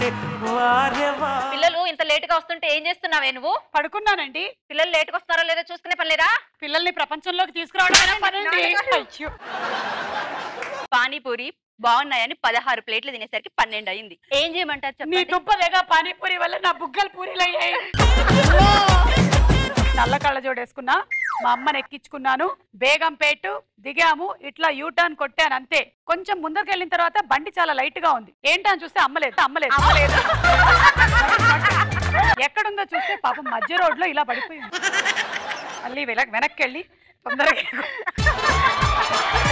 ఉంటే వారెవా పిల్లలు ఇంత లేట్ గా వస్తుంటే ఏం చేస్తున్నావే నువ్వు పడుకున్నానండి పిల్లలు లేట్ గా వస్తున్నారో లేదో చూసుకునే పని లేదా పిల్లల్ని ప్రపంచంలోకి తీసుకురావడం పనండి అయ్యో. పానీపూరి బాగున్నాయని పదహారు ప్లేట్లు తినేసరికి పన్నెండు అయింది ఏం చేయమంటారు నీ చెప్పండి దుబ్బలేగా పానీపూరి వల్ల నా బుగ్గలు పూరీలు అయ్యాయి నల్ల కళ్ళ జోడేసుకున్నా మా అమ్మని ఎక్కించుకున్నాను బేగంపేట దిగాము ఇట్లా యూటర్న్ కొట్టాను అంతే కొంచెం ముందరికి వెళ్ళిన తర్వాత బండి చాలా లైట్ గా ఉంది ఏంటని చూస్తే అమ్మలేదు అమ్మలేదు అమ్మలేదు ఎక్కడుందో చూస్తే పాపం మధ్య రోడ్ లో ఇలా పడిపోయింది మళ్ళీ వెనక్ వెనక్కి వెళ్ళి తొందరగా